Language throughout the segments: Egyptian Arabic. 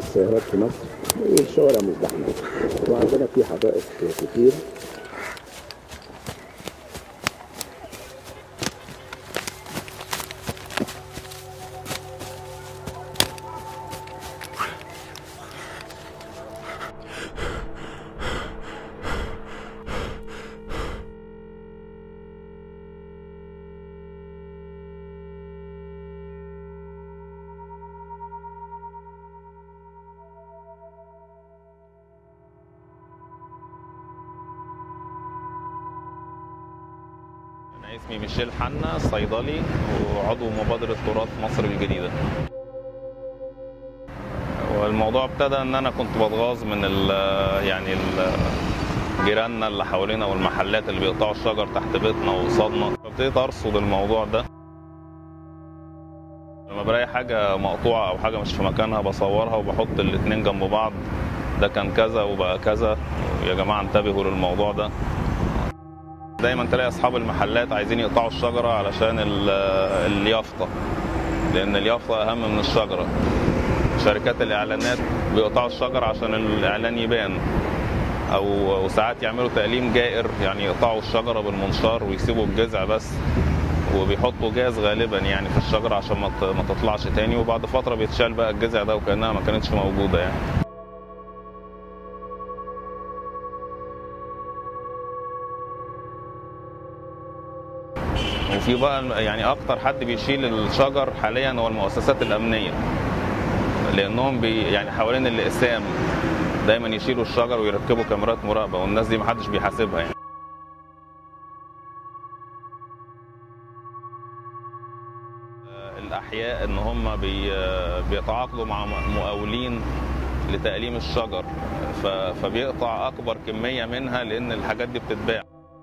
السيارات في مصر والشوارع مزدحمة وعندنا في حدائق كتير أنا اسمي ميشيل حنا صيدلي وعضو مبادرة تراث مصر الجديدة والموضوع ابتدى ان انا كنت بتغاظ من ال يعني ال جيراننا اللي حوالينا والمحلات اللي بيقطعوا الشجر تحت بيتنا وقصادنا فابتديت ارصد الموضوع ده لما بلاقي حاجة مقطوعة أو حاجة مش في مكانها بصورها وبحط الاتنين جنب بعض ده كان كذا وبقى كذا يا جماعة انتبهوا للموضوع ده دايما تلاقي اصحاب المحلات عايزين يقطعوا الشجره علشان ال- اليافطه لان اليافطه اهم من الشجره شركات الاعلانات بيقطعوا الشجر عشان الاعلان يبان او وساعات يعملوا تأليم جائر يعني يقطعوا الشجره بالمنشار ويسيبوا الجذع بس وبيحطوا جاز غالبا يعني في الشجره عشان ما ت- ما تطلعش تاني وبعد فتره بيتشال بقى الجذع ده وكانها ما كانتش موجوده يعني وفي بقى يعني اكتر حد بيشيل الشجر حاليا هو المؤسسات الامنيه لانهم بي يعني حوالين الاقسام دايما يشيلوا الشجر ويركبوا كاميرات مراقبه والناس دي محدش بيحاسبها يعني الاحياء ان هم بي بيتعاقدوا مع مقاولين لتأليم الشجر ف- فبيقطع اكبر كميه منها لان الحاجات دي بتتباع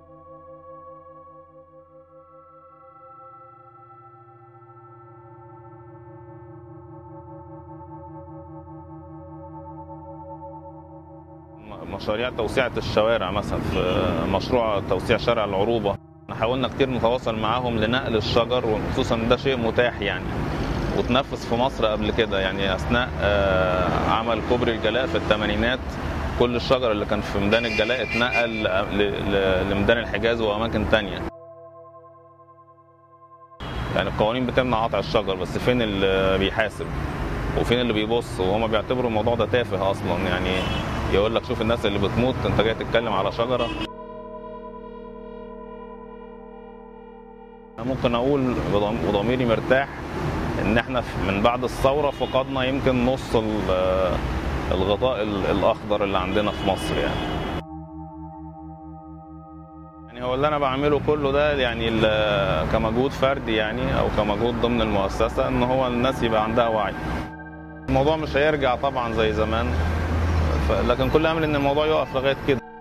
مشاريع توسعة الشوارع مثلا في مشروع توسيع شارع العروبة حاولنا كتير نتواصل معاهم لنقل الشجر وخصوصا ده شيء متاح يعني وتنفذ في مصر قبل كده يعني اثناء آه، عمل كوبري الجلاء في الثمانينات كل الشجر اللي كان في ميدان الجلاء اتنقل ل- ل- لميدان الحجاز واماكن تانية يعني القوانين بتمنع قطع الشجر بس فين اللي بيحاسب وفين اللي بيبص وهما بيعتبروا الموضوع ده تافه اصلا يعني يقول لك شوف الناس اللي بتموت انت جاي تتكلم على شجره أنا ممكن اقول بضم- بضميري مرتاح ان احنا في- من بعد الثوره فقدنا يمكن نص ال- الغطاء ال- الاخضر اللي عندنا في مصر يعني يعني هو اللي انا بعمله كله ده يعني ال- كمجهود فردي يعني او كمجهود ضمن المؤسسه ان هو الناس يبقى عندها وعي الموضوع مش هيرجع طبعا زي زمان ف- لكن كل امل ان الموضوع يقف لغايه كده